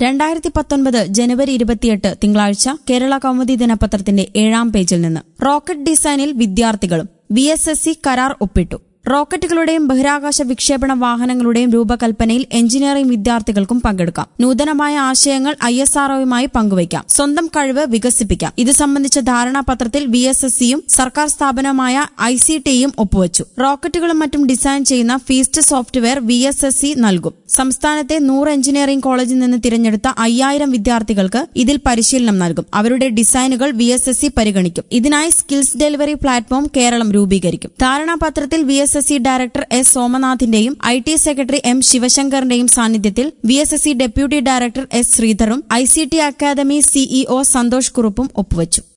രണ്ടായിരത്തി പത്തൊൻപത് ജനുവരി ഇരുപത്തിയെട്ട് തിങ്കളാഴ്ച കേരള കൗമുദി ദിനപത്രത്തിന്റെ ഏഴാം പേജിൽ നിന്ന് റോക്കറ്റ് ഡിസൈനിൽ വിദ്യാർത്ഥികളും വി എസ് എസ് സി കരാർ ഒപ്പിട്ടു റോക്കറ്റുകളുടെയും ബഹിരാകാശ വിക്ഷേപണ വാഹനങ്ങളുടെയും രൂപകൽപ്പനയിൽ എഞ്ചിനീയറിംഗ് വിദ്യാർത്ഥികൾക്കും പങ്കെടുക്കാം നൂതനമായ ആശയങ്ങൾ ഐ എസ് ആർഒയുമായി പങ്കുവയ്ക്കാം സ്വന്തം കഴിവ് വികസിപ്പിക്കാം ഇത് സംബന്ധിച്ച ധാരണാപത്രത്തിൽ വി എസ് എസ് സിയും സർക്കാർ സ്ഥാപനമായ ഐ സി ടിയും ഒപ്പുവച്ചു റോക്കറ്റുകളും മറ്റും ഡിസൈൻ ചെയ്യുന്ന feast software V S S C നൽകും സംസ്ഥാനത്തെ നൂറ് എഞ്ചിനീയറിംഗ് കോളേജിൽ നിന്ന് തിരഞ്ഞെടുത്ത അയ്യായിരം വിദ്യാർത്ഥികൾക്ക് ഇതിൽ പരിശീലനം നൽകും അവരുടെ ഡിസൈനുകൾ വി എസ് എസ് സി പരിഗണിക്കും ഇതിനായി സ്കിൽസ് ഡെലിവറി പ്ലാറ്റ്ഫോം കേരളം രൂപീകരിക്കും ധാരണാപത്രത്തിൽ V S S C director S സോമനാഥിന്റെയും ഐ ടി സെക്രട്ടറി എം ശിവശങ്കറിന്റെയും സാന്നിധ്യത്തിൽ V S S C deputy director S ശ്രീധറും I C T academy CEO Santhosh കുറുപ്പും ഒപ്പുവച്ചു